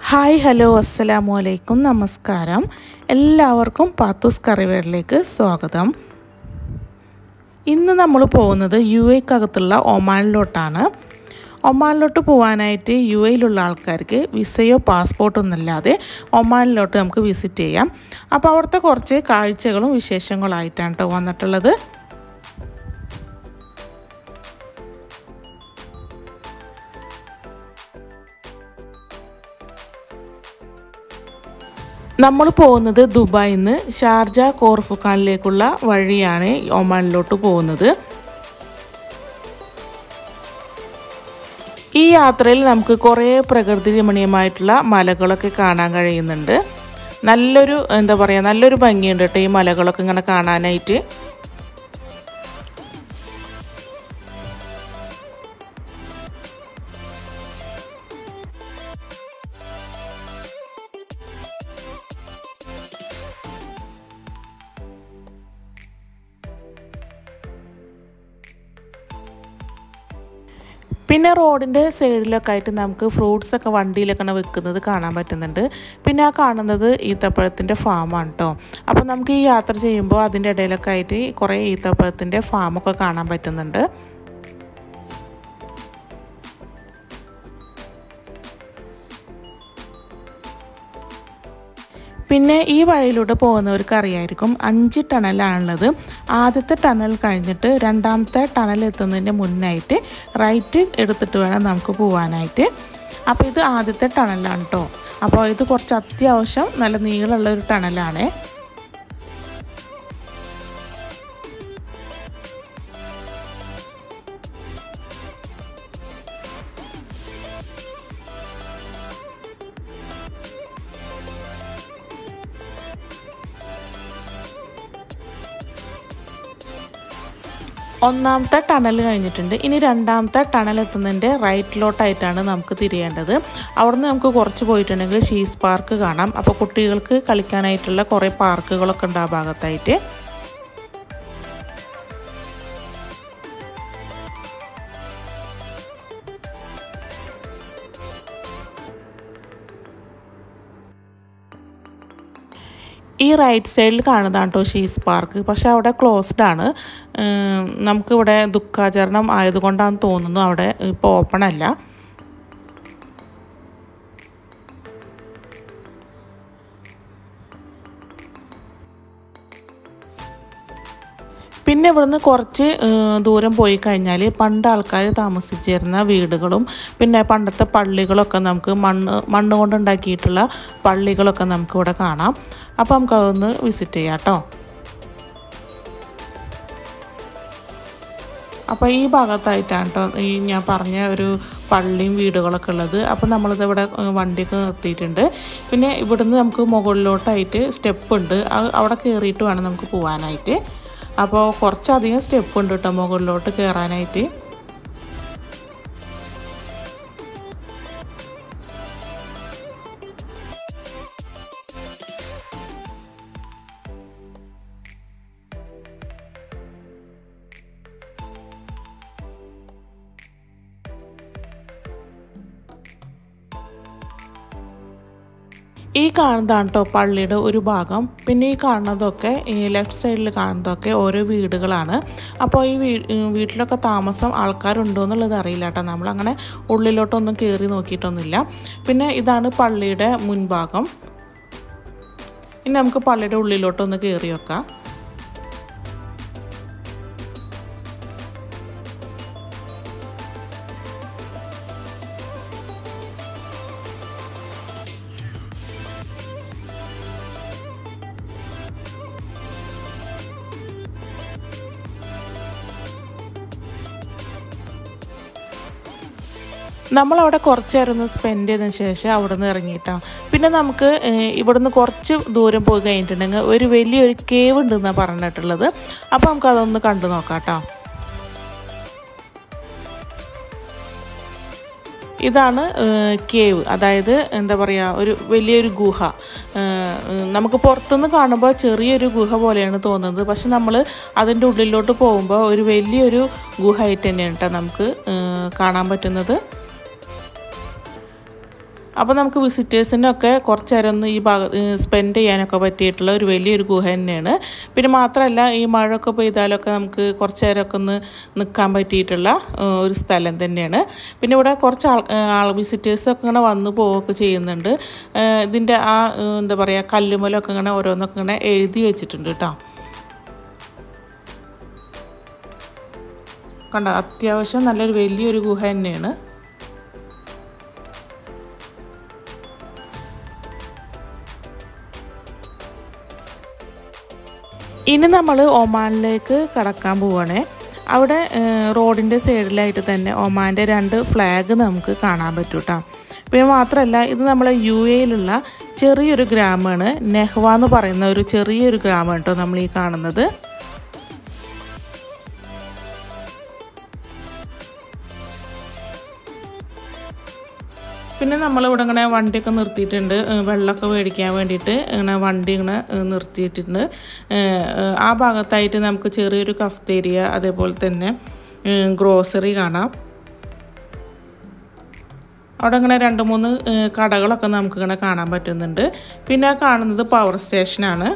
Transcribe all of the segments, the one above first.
hi hello അസ്സലാമു അലൈക്കും നമസ്കാരം എല്ലാവർക്കും പാത്തൂസ് കറിവേറിലേക്ക് സ്വാഗതം ഇന്ന് നമ്മൾ പോകുന്നത് യു എക്കകത്തുള്ള ഒമാനിലോട്ടാണ് ഒമാനിലോട്ട് പോകാനായിട്ട് യു എയിലുള്ള ആൾക്കാർക്ക് വിസയോ പാസ്പോർട്ടോ ഒന്നുമില്ലാതെ ഒമാനിലോട്ട് നമുക്ക് വിസിറ്റ് ചെയ്യാം അപ്പോൾ അവിടുത്തെ കുറച്ച് കാഴ്ചകളും വിശേഷങ്ങളായിട്ടാണ് കേട്ടോ വന്നിട്ടുള്ളത് നമ്മൾ പോകുന്നത് ദുബായിൽ നിന്ന് ഷാർജ കോർഫുഖാനിലേക്കുള്ള വഴിയാണ് ഒമാനിലോട്ട് പോകുന്നത് ഈ യാത്രയിൽ നമുക്ക് കുറേ പ്രകൃതി രമണീയമായിട്ടുള്ള മലകളൊക്കെ കാണാൻ കഴിയുന്നുണ്ട് നല്ലൊരു എന്താ പറയുക നല്ലൊരു ഭംഗിയുണ്ട് കേട്ടോ ഈ മലകളൊക്കെ ഇങ്ങനെ കാണാനായിട്ട് പിന്നെ റോഡിൻ്റെ സൈഡിലൊക്കെ ആയിട്ട് നമുക്ക് ഫ്രൂട്ട്സ് ഒക്കെ വണ്ടിയിലൊക്കെ വെക്കുന്നത് കാണാൻ പറ്റുന്നുണ്ട് പിന്നെ ആ കാണുന്നത് ഈത്തപ്പഴത്തിൻ്റെ ഫാമാണ് കേട്ടോ അപ്പോൾ നമുക്ക് ഈ യാത്ര ചെയ്യുമ്പോൾ അതിൻ്റെ ഇടയിലൊക്കെ ആയിട്ട് കുറേ ഈത്തപ്പഴത്തിൻ്റെ ഫാമൊക്കെ കാണാൻ പറ്റുന്നുണ്ട് പിന്നെ ഈ വഴിയിലൂടെ പോകുന്നവർക്ക് അറിയായിരിക്കും അഞ്ച് ടണലാണുള്ളത് ആദ്യത്തെ ടണൽ കഴിഞ്ഞിട്ട് രണ്ടാമത്തെ ടണൽ എത്തുന്നതിൻ്റെ മുന്നായിട്ട് റൈറ്റ് എടുത്തിട്ട് വേണം നമുക്ക് പോകാനായിട്ട് അപ്പോൾ ഇത് ആദ്യത്തെ ടണലാണ് കേട്ടോ അപ്പോൾ ഇത് കുറച്ച് അത്യാവശ്യം നല്ല നീളമുള്ള ഒരു ടണലാണ് ഒന്നാമത്തെ ടണൽ കഴിഞ്ഞിട്ടുണ്ട് ഇനി രണ്ടാമത്തെ ടണൽ എത്തുന്നതിൻ്റെ റൈറ്റിലോട്ടായിട്ടാണ് നമുക്ക് തിരിയേണ്ടത് അവിടുന്ന് നമുക്ക് കുറച്ച് പോയിട്ടുണ്ടെങ്കിൽ ഷീസ് പാർക്ക് കാണാം അപ്പോൾ കുട്ടികൾക്ക് കളിക്കാനായിട്ടുള്ള കുറേ പാർക്കുകളൊക്കെ ഉണ്ട് ആ ഭാഗത്തായിട്ട് ഈ റൈറ്റ് സൈഡിൽ കാണുന്നതാണ് കേട്ടോ ഷീസ് പാർക്ക് പക്ഷേ അവിടെ ക്ലോസ്ഡ് ആണ് നമുക്കിവിടെ ദുഃഖാചരണം ആയതുകൊണ്ടാണ് തോന്നുന്നു അവിടെ ഇപ്പോൾ ഓപ്പൺ അല്ല പിന്നെ ഇവിടുന്ന് കുറച്ച് ദൂരം പോയി കഴിഞ്ഞാൽ പണ്ട് ആൾക്കാർ താമസിച്ചിരുന്ന വീടുകളും പിന്നെ പണ്ടത്തെ പള്ളികളൊക്കെ നമുക്ക് മണ്ണ് മണ്ണ് കൊണ്ടുണ്ടാക്കിയിട്ടുള്ള പള്ളികളൊക്കെ നമുക്കിവിടെ കാണാം അപ്പോൾ നമുക്കതൊന്ന് വിസിറ്റ് ചെയ്യാം കേട്ടോ അപ്പോൾ ഈ ഭാഗത്തായിട്ടാണ് കേട്ടോ ഈ ഞാൻ പറഞ്ഞ ഒരു പള്ളിയും വീടുകളൊക്കെ ഉള്ളത് അപ്പോൾ നമ്മളിത് ഇവിടെ വണ്ടിയൊക്കെ നിർത്തിയിട്ടുണ്ട് പിന്നെ ഇവിടുന്ന് നമുക്ക് മുകളിലോട്ടായിട്ട് സ്റ്റെപ്പ് ഉണ്ട് അവിടെ കയറിയിട്ട് വേണം നമുക്ക് പോകാനായിട്ട് അപ്പോൾ കുറച്ചധികം സ്റ്റെപ്പ് ഉണ്ട് കേട്ടോ മുകളിലോട്ട് കയറാനായിട്ട് ഈ കാണുന്നതാണ് കേട്ടോ പള്ളിയുടെ ഒരു ഭാഗം പിന്നെ ഈ കാണുന്നതൊക്കെ ഈ ലെഫ്റ്റ് സൈഡിൽ കാണുന്നതൊക്കെ ഓരോ വീടുകളാണ് അപ്പോൾ ഈ വീ വീട്ടിലൊക്കെ താമസം ആൾക്കാരുണ്ടോ എന്നുള്ളത് അറിയില്ല കേട്ടോ നമ്മളങ്ങനെ ഉള്ളിലോട്ടൊന്നും കയറി നോക്കിയിട്ടൊന്നുമില്ല പിന്നെ ഇതാണ് പള്ളിയുടെ മുൻഭാഗം ഇനി നമുക്ക് പള്ളിയുടെ ഉള്ളിലോട്ടൊന്ന് കയറി വെക്കാം നമ്മളവിടെ കുറച്ച് നേരം ഒന്ന് സ്പെൻഡ് ചെയ്തതിന് ശേഷം അവിടെ നിന്ന് ഇറങ്ങിയിട്ടാണ് പിന്നെ നമുക്ക് ഇവിടുന്ന് കുറച്ച് ദൂരം പോയി കഴിഞ്ഞിട്ടുണ്ടെങ്കിൽ ഒരു വലിയൊരു കേവ് ഉണ്ടെന്നാണ് പറഞ്ഞിട്ടുള്ളത് അപ്പോൾ നമുക്ക് അതൊന്ന് കണ്ടു നോക്കാം കേട്ടോ ഇതാണ് കേവ് അതായത് എന്താ പറയുക ഒരു വലിയൊരു ഗുഹ നമുക്ക് പുറത്തുനിന്ന് കാണുമ്പോൾ ചെറിയൊരു ഗുഹ പോലെയാണ് തോന്നുന്നത് പക്ഷെ നമ്മൾ അതിൻ്റെ ഉള്ളിലോട്ട് പോകുമ്പോൾ ഒരു വലിയൊരു ഗുഹ ആയിട്ട് തന്നെയാണ് കേട്ടോ നമുക്ക് കാണാൻ പറ്റുന്നത് അപ്പോൾ നമുക്ക് വിസിറ്റേഴ്സിനൊക്കെ കുറച്ച് നേരം ഒന്ന് ഈ ഭാഗ സ്പെൻഡ് ചെയ്യാനൊക്കെ പറ്റിയിട്ടുള്ള ഒരു വലിയൊരു ഗുഹ തന്നെയാണ് പിന്നെ മാത്രമല്ല ഈ മഴയൊക്കെ പെയ്താലൊക്കെ നമുക്ക് കുറച്ച് നേരമൊക്കെ ഒന്ന് നിൽക്കാൻ പറ്റിയിട്ടുള്ള ഏഹ്, ഒരു സ്ഥലം തന്നെയാണ് പിന്നെ ഇവിടെ കുറച്ച് ആൾ ആൾ വിസിറ്റേഴ്സൊക്കെ ഇങ്ങനെ വന്ന് പോവുകയൊക്കെ ചെയ്യുന്നുണ്ട് ഏഹ്, ഇതിൻ്റെ ആ ഏഹ്, എന്താ പറയുക കല്ലുമലൊക്കെ ഇങ്ങനെ ഓരോന്നൊക്കെ ഇങ്ങനെ എഴുതി വെച്ചിട്ടുണ്ട് കേട്ടോ കണ്ട അത്യാവശ്യം നല്ലൊരു വലിയൊരു ഗുഹ തന്നെയാണ് ഇനി നമ്മൾ ഒമാനിലേക്ക് കടക്കാൻ പോവുകയാണേ അവിടെ റോഡിൻ്റെ സൈഡിലായിട്ട് തന്നെ ഒമാൻ്റെ രണ്ട് ഫ്ലാഗ് നമുക്ക് കാണാൻ പറ്റും കേട്ടോ പിന്നെ മാത്രമല്ല ഇത് നമ്മളെ യു എയിലുള്ള ചെറിയൊരു ഗ്രാമമാണ് നെഹ്വ എന്ന് പറയുന്ന ഒരു ചെറിയൊരു ഗ്രാമമാണ് കേട്ടോ നമ്മൾ ഈ കാണുന്നത് പിന്നെ നമ്മളിവിടെ ഇങ്ങനെ വണ്ടിയൊക്കെ നിർത്തിയിട്ടുണ്ട് ഏഹ് വെള്ളമൊക്കെ മേടിക്കാൻ വേണ്ടിയിട്ട് ഇങ്ങനെ വണ്ടി ഇങ്ങനെ ഏഹ് നിർത്തിയിട്ടുണ്ട് ഏഹ് ഏഹ് ആ ഭാഗത്തായിട്ട് നമുക്ക് ചെറിയൊരു കഫ്തേരിയ അതേപോലെ തന്നെ ഗ്രോസറി കാണാം അവിടെ ഇങ്ങനെ രണ്ട് മൂന്ന് ഏഹ് കടകളൊക്കെ നമുക്കിങ്ങനെ കാണാൻ പറ്റുന്നുണ്ട് പിന്നെ ആ കാണുന്നത് പവർ സ്റ്റേഷനാണ്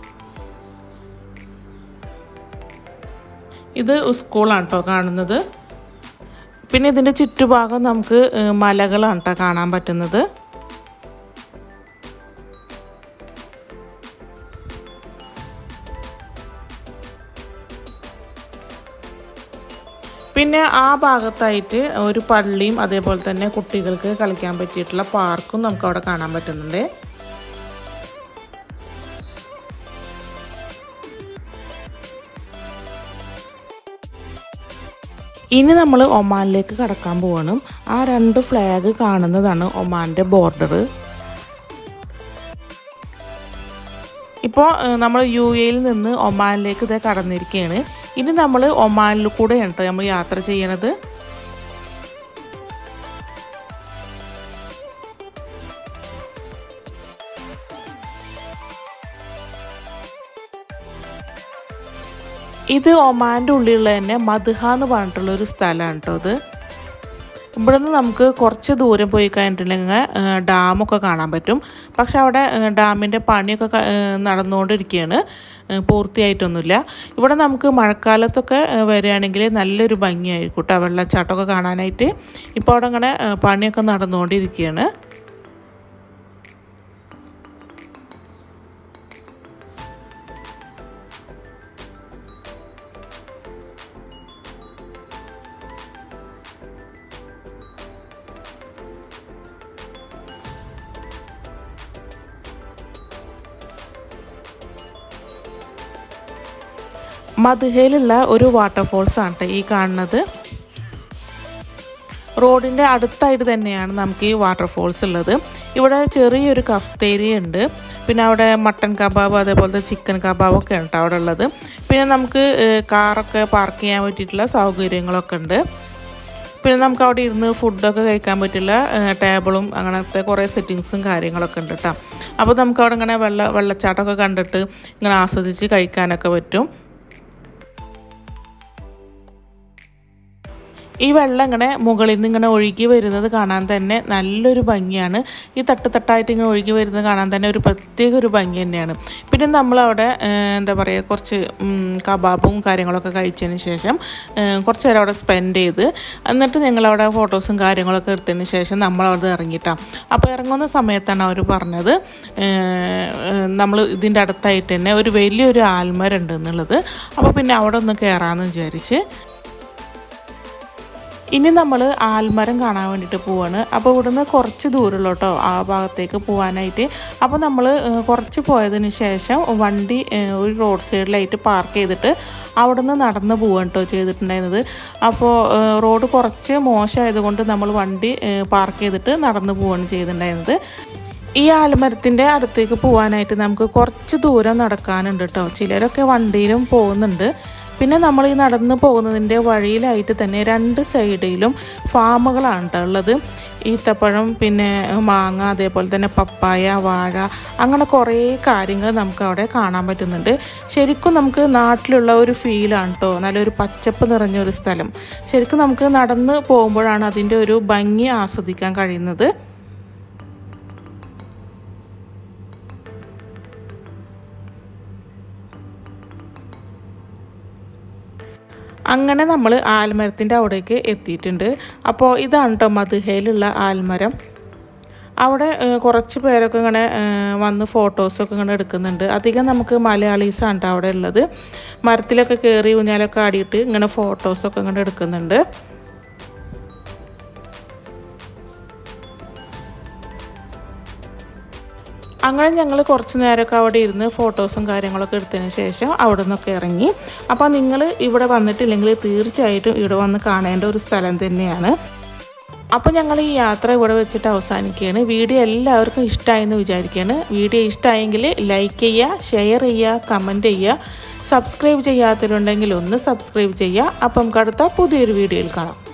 ഇത് സ്കൂളാണ് കേട്ടോ കാണുന്നത് പിന്നെ ഇതിൻ്റെ ചുറ്റുഭാഗം നമുക്ക് ഏഹ്, മലകളാണ് കേട്ടോ കാണാൻ പറ്റുന്നത് പിന്നെ ആ ഭാഗത്തായിട്ട് ഒരു പള്ളിയും അതേപോലെ തന്നെ കുട്ടികൾക്ക് കളിക്കാൻ പറ്റിയിട്ടുള്ള പാർക്കും നമുക്ക് അവിടെ കാണാൻ പറ്റുന്നുണ്ട് ഇനി നമ്മൾ ഒമാനിലേക്ക് കടക്കാൻ പോവാണ് ആ രണ്ട് ഫ്ലാഗ് കാണുന്നതാണ് ഒമാൻ്റെ ബോർഡർ ഇപ്പോൾ നമ്മൾ യു എയിൽ നിന്ന് ഒമാനിലേക്ക് ഇതേ കടന്നിരിക്കുകയാണ് ഇനി നമ്മൾ ഒമാനിൽ കൂടെയാണ് കേട്ടോ നമ്മൾ യാത്ര ചെയ്യണത് ഇത് ഒമാൻ്റെ ഉള്ളിലുള്ള തന്നെ മധുഹ എന്ന് പറഞ്ഞിട്ടുള്ള ഒരു സ്ഥലമാണ് കേട്ടോ ഇത് ഇവിടെ നിന്ന് നമുക്ക് കുറച്ച് ദൂരം പോയി കഴിഞ്ഞിട്ടുണ്ടെങ്കിൽ ഏഹ്, ഡാമൊക്കെ കാണാൻ പറ്റും പക്ഷെ അവിടെ ഏഹ്, ഡാമിൻ്റെ പണിയൊക്കെ ക- ഏഹ്, നടന്നുകൊണ്ടിരിക്കുകയാണ് ഏഹ്, പൂർത്തിയായിട്ടൊന്നുമില്ല ഇവിടെ നമുക്ക് മഴക്കാലത്തൊക്കെ ഏഹ്, വരികയാണെങ്കിൽ നല്ലൊരു ഭംഗിയായിരിക്കും കേട്ടോ വെള്ളച്ചാട്ടമൊക്കെ കാണാനായിട്ട് ഇപ്പോൾ അവിടെ ഇങ്ങനെ ഏഹ്, പണിയൊക്കെ നടന്നുകൊണ്ടിരിക്കുകയാണ് മധുഹയിലുള്ള ഒരു വാട്ടർഫോൾസ് ആണ് ട്ടോ ഈ കാണുന്നത് റോഡിൻ്റെ അടുത്തായിട്ട് തന്നെയാണ് നമുക്ക് ഈ വാട്ടർഫോൾസ് ഉള്ളത് ഇവിടെ ചെറിയൊരു കഫ്തേരിയ ഉണ്ട് പിന്നെ അവിടെ മട്ടൻ കബാബ് അതേപോലത്തെ ചിക്കൻ കബാബൊക്കെ ഉണ്ട് അവിടെ ഉള്ളത് പിന്നെ നമുക്ക് ഏഹ്, കാറൊക്കെ പാർക്ക് ചെയ്യാൻ പറ്റിയിട്ടുള്ള സൗകര്യങ്ങളൊക്കെ ഉണ്ട് പിന്നെ നമുക്ക് അവിടെ ഇരുന്ന് ഫുഡൊക്കെ കഴിക്കാൻ പറ്റില്ല ഏഹ്, ടേബിളും അങ്ങനത്തെ കുറേ സെറ്റിങ്സും കാര്യങ്ങളൊക്കെ ഉണ്ട് കേട്ടോ അപ്പോൾ നമുക്ക് അവിടെ ഇങ്ങനെ വെള്ള വെള്ളച്ചാട്ടമൊക്കെ കണ്ടിട്ട് ഇങ്ങനെ ആസ്വദിച്ച് കഴിക്കാനൊക്കെ പറ്റും ഈ വെള്ളം ഇങ്ങനെ മുകളിൽ നിന്ന് ഇങ്ങനെ ഒഴുകി വരുന്നത് കാണാൻ തന്നെ നല്ലൊരു ഭംഗിയാണ് ഈ തട്ട് തട്ടായിട്ട് ഇങ്ങനെ ഒഴുകി വരുന്നത് കാണാൻ തന്നെ ഒരു പ്രത്യേക ഒരു ഭംഗി തന്നെയാണ് പിന്നെ നമ്മളവിടെ ഏഹ്, എന്താ പറയുക കുറച്ച് ഉം, കബാബും കാര്യങ്ങളൊക്കെ കഴിച്ചതിന് ശേഷം ഏഹ്, കുറച്ച് നേരം അവിടെ സ്പെൻഡ് ചെയ്ത് എന്നിട്ട് ഞങ്ങളവിടെ ഫോട്ടോസും കാര്യങ്ങളൊക്കെ എടുത്തതിന് ശേഷം നമ്മളവിടെ ഇറങ്ങിയിട്ടാണ് അപ്പോൾ ഇറങ്ങുന്ന സമയത്താണ് അവർ പറഞ്ഞത് നമ്മൾ ഇതിൻ്റെ അടുത്തായിട്ട് തന്നെ ഒരു വലിയൊരു ആൽമരം ഉണ്ട് എന്നുള്ളത് അപ്പോൾ പിന്നെ അവിടെ ഒന്ന് കയറാമെന്ന് വിചാരിച്ച് ഇനി നമ്മൾ ആൽമരം കാണാൻ വേണ്ടിയിട്ട് പോവാണ് അപ്പോൾ ഇവിടുന്ന് കുറച്ച് ദൂരമുള്ളൂ കേട്ടോ ആ ഭാഗത്തേക്ക് പോകാനായിട്ട് അപ്പോൾ നമ്മൾ കുറച്ച് പോയതിന് ശേഷം വണ്ടി ഏഹ്, ഒരു റോഡ് സൈഡിലായിട്ട് പാർക്ക് ചെയ്തിട്ട് അവിടെ നിന്ന് നടന്ന് പോവാണ് കേട്ടോ ചെയ്തിട്ടുണ്ടായിരുന്നത് അപ്പോൾ ഏഹ്, റോഡ് കുറച്ച് മോശമായതുകൊണ്ട് നമ്മൾ വണ്ടി ഏഹ്, പാർക്ക് ചെയ്തിട്ട് നടന്ന് പോവാണ് ചെയ്തിട്ടുണ്ടായിരുന്നത് ഈ ആൽമരത്തിൻ്റെ അടുത്തേക്ക് പോകാനായിട്ട് നമുക്ക് കുറച്ച് ദൂരം നടക്കാനുണ്ട് കേട്ടോ ചിലരൊക്കെ വണ്ടിയിലും പോകുന്നുണ്ട് പിന്നെ നമ്മൾ ഈ നടന്നു പോകുന്നതിൻ്റെ വഴിയിലായിട്ട് തന്നെ രണ്ട് സൈഡിലും ഫാമുകളാണ് ട്ടോ ഉള്ളത് ഈത്തപ്പഴം പിന്നെ മാങ്ങ അതേപോലെ തന്നെ പപ്പായ വാഴ അങ്ങനെ കുറേ കാര്യങ്ങൾ നമുക്ക് അവിടെ കാണാൻ പറ്റുന്നുണ്ട് ശരിക്കും നമുക്ക് നാട്ടിലുള്ള ഒരു ഫീലാണ് കേട്ടോ നല്ലൊരു പച്ചപ്പ് നിറഞ്ഞ ഒരു സ്ഥലം ശരിക്കും നമുക്ക് നടന്ന് പോകുമ്പോഴാണ് അതിൻ്റെ ഒരു ഭംഗി ആസ്വദിക്കാൻ കഴിയുന്നത് അങ്ങനെ നമ്മൾ ആൽമരത്തിൻ്റെ അവിടേക്ക് എത്തിയിട്ടുണ്ട് അപ്പോൾ ഇതാണ് കേട്ടോ മധുഹയിലുള്ള ആൽമരം അവിടെ ഏഹ്, കുറച്ച് പേരൊക്കെ ഇങ്ങനെ ഏഹ്, വന്ന് ഫോട്ടോസൊക്കെ ഇങ്ങനെ എടുക്കുന്നുണ്ട് അധികം നമുക്ക് മലയാളീസാണ് കേട്ടോ അവിടെ ഉള്ളത് മരത്തിലൊക്കെ കയറി ഊഞ്ഞാലൊക്കെ ആടിയിട്ട് ഇങ്ങനെ ഫോട്ടോസൊക്കെ ഇങ്ങനെ എടുക്കുന്നുണ്ട് അങ്ങനെ ഞങ്ങൾ കുറച്ച് നേരമൊക്കെ അവിടെ ഇരുന്ന് ഫോട്ടോസും കാര്യങ്ങളൊക്കെ എടുത്തതിന് ശേഷം അവിടെ നിന്നൊക്കെ ഇറങ്ങി അപ്പോൾ നിങ്ങൾ ഇവിടെ വന്നിട്ടില്ലെങ്കിൽ തീർച്ചയായിട്ടും ഇവിടെ വന്ന് കാണേണ്ട ഒരു സ്ഥലം തന്നെയാണ് അപ്പോൾ ഞങ്ങൾ ഈ യാത്ര ഇവിടെ വെച്ചിട്ട് അവസാനിക്കുകയാണ് വീഡിയോ എല്ലാവർക്കും ഇഷ്ടമായെന്ന് വിചാരിക്കുകയാണ് വീഡിയോ ഇഷ്ടമായെങ്കിൽ ലൈക്ക് ചെയ്യുക ഷെയർ ചെയ്യുക കമൻറ്റ് ചെയ്യുക സബ്സ്ക്രൈബ് ചെയ്യാത്തവരുണ്ടെങ്കിൽ ഒന്ന് സബ്സ്ക്രൈബ് ചെയ്യുക അപ്പം നമുക്ക് അടുത്ത പുതിയൊരു വീഡിയോയിൽ കാണാം